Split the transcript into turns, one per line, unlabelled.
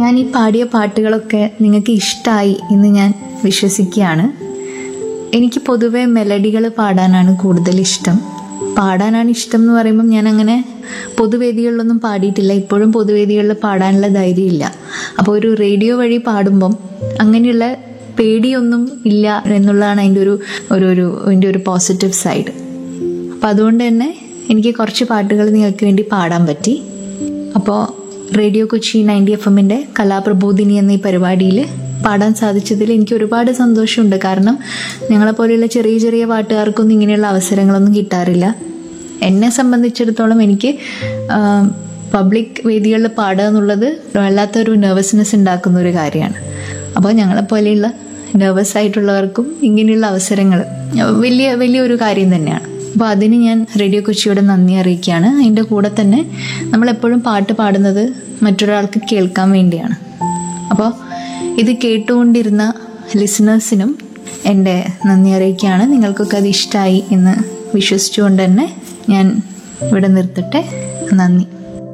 ഞാൻ ഈ പാടിയ പാട്ടുകളൊക്കെ നിങ്ങൾക്ക് ഇഷ്ടമായി എന്ന് ഞാൻ വിശ്വസിക്കുകയാണ് എനിക്ക് പൊതുവെ മെലഡികൾ പാടാനാണ് കൂടുതൽ ഇഷ്ടം പാടാനാണ് ഇഷ്ടം എന്ന് പറയുമ്പം ഞാൻ അങ്ങനെ പൊതുവേദികളിലൊന്നും പാടിയിട്ടില്ല ഇപ്പോഴും പൊതുവേദികളിൽ പാടാനുള്ള ധൈര്യമില്ല അപ്പോൾ ഒരു റേഡിയോ വഴി പാടുമ്പം അങ്ങനെയുള്ള പേടിയൊന്നും ഇല്ല എന്നുള്ളതാണ് അതിൻ്റെ ഒരു ഒരു ഒരു അതിൻ്റെ ഒരു പോസിറ്റീവ് സൈഡ് അപ്പം അതുകൊണ്ട് തന്നെ എനിക്ക് കുറച്ച് പാട്ടുകൾ നിങ്ങൾക്ക് വേണ്ടി പാടാൻ പറ്റി അപ്പോൾ റേഡിയോ കൊച്ചി നയൻറ്റി എഫ് എമ്മിൻ്റെ കലാപ്രബോധിനി എന്ന ഈ പരിപാടിയിൽ പാടാൻ സാധിച്ചതിൽ എനിക്ക് ഒരുപാട് സന്തോഷമുണ്ട് കാരണം ഞങ്ങളെപ്പോലെയുള്ള ചെറിയ ചെറിയ പാട്ടുകാർക്കൊന്നും ഇങ്ങനെയുള്ള അവസരങ്ങളൊന്നും കിട്ടാറില്ല എന്നെ സംബന്ധിച്ചിടത്തോളം എനിക്ക് പബ്ലിക് വേദികളിൽ പാടുക എന്നുള്ളത് വല്ലാത്തൊരു നെർവസ്നെസ് ഉണ്ടാക്കുന്ന ഒരു കാര്യമാണ് അപ്പോൾ ഞങ്ങളെപ്പോലെയുള്ള നെർവസ് ആയിട്ടുള്ളവർക്കും ഇങ്ങനെയുള്ള അവസരങ്ങൾ വലിയ വലിയൊരു കാര്യം തന്നെയാണ് അപ്പോൾ അതിന് ഞാൻ റേഡിയോ കൊച്ചിയോട് നന്ദി അറിയിക്കുകയാണ് അതിൻ്റെ കൂടെ തന്നെ നമ്മളെപ്പോഴും പാട്ട് പാടുന്നത് മറ്റൊരാൾക്ക് കേൾക്കാൻ വേണ്ടിയാണ് അപ്പോൾ ഇത് കേട്ടുകൊണ്ടിരുന്ന ലിസണേഴ്സിനും എൻ്റെ നന്ദി അറിയിക്കുകയാണ് നിങ്ങൾക്കൊക്കെ അത് ഇഷ്ടമായി എന്ന് വിശ്വസിച്ചുകൊണ്ട് തന്നെ ഞാൻ ഇവിടെ നിർത്തട്ടെ നന്ദി